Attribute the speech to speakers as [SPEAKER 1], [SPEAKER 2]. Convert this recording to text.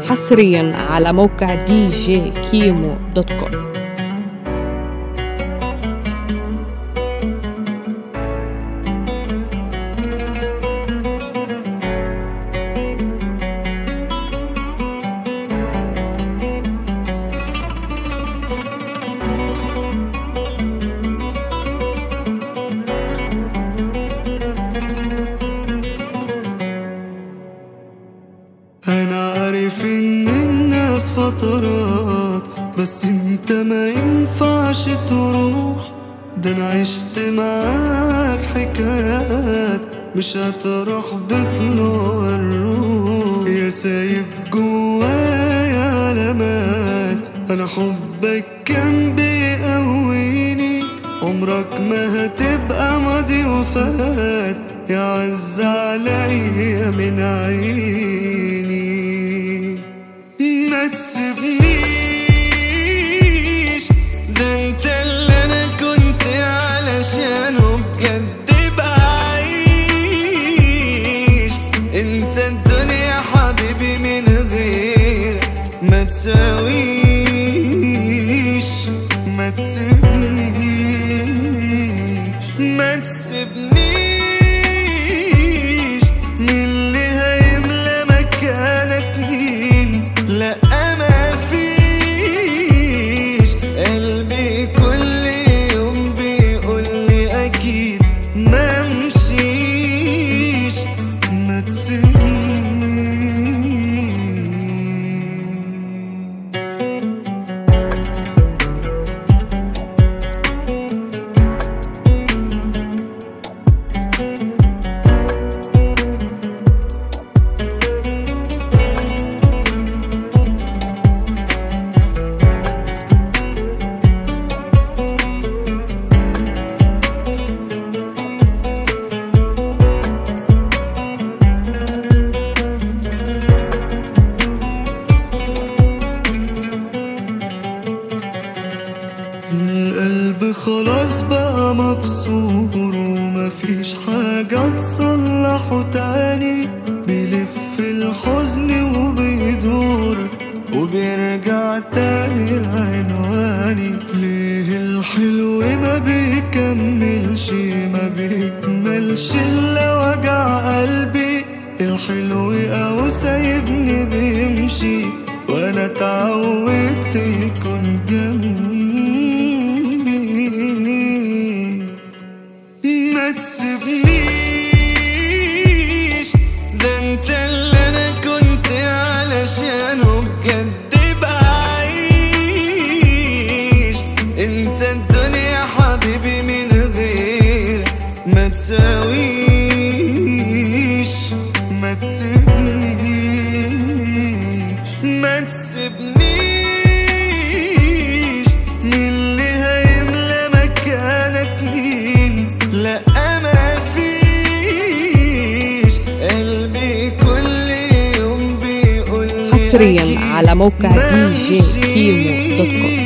[SPEAKER 1] حصريا على موقع دي جي كيمو دوت كوم
[SPEAKER 2] انا عارف ان الناس فترات بس انت ما ينفعش تروح ده انا عشت معاك حكايات مش هتروح بطلوع الروح يا سايب جوايا علامات انا حبك كان بيقويني عمرك ما هتبقى ماضي وفات يا عز عليا من عيني ما تسيبنيش ده انت اللي انا كنت علشانه بجد بعيش انت الدنيا حبيبي من غيرك ما تساويش ما تسيبنيش ما تسيبنيش من اللي هيملى مكانك مين لا ما فيش قلبي كل يوم بيقول لي اكيد ما مشيش ما تسيبنيش القلب خلاص بقى مكسور ومفيش حاجة تصلحه تاني بيلف الحزن وبيدور وبيرجع تاني لعنواني ليه الحلو ما بيكملش ما بيكملش الا وجع قلبي الحلو او سايبني بيمشي وانا اتعودت يكون جنبي ما تسيبنيش ده انت اللي انا كنت علشانه بجد بعيش انت الدنيا حبيبي من غيرك ما تساويش ما تسيبنيش ما تسيبنيش من اللي هيملى مكانك مين لا ما فيش قلبي كل يوم بيقول لي
[SPEAKER 1] حصريا
[SPEAKER 2] أكيد
[SPEAKER 1] على موقع
[SPEAKER 2] ما
[SPEAKER 1] دي جي كيمو دوت كوم
[SPEAKER 2] مشيش.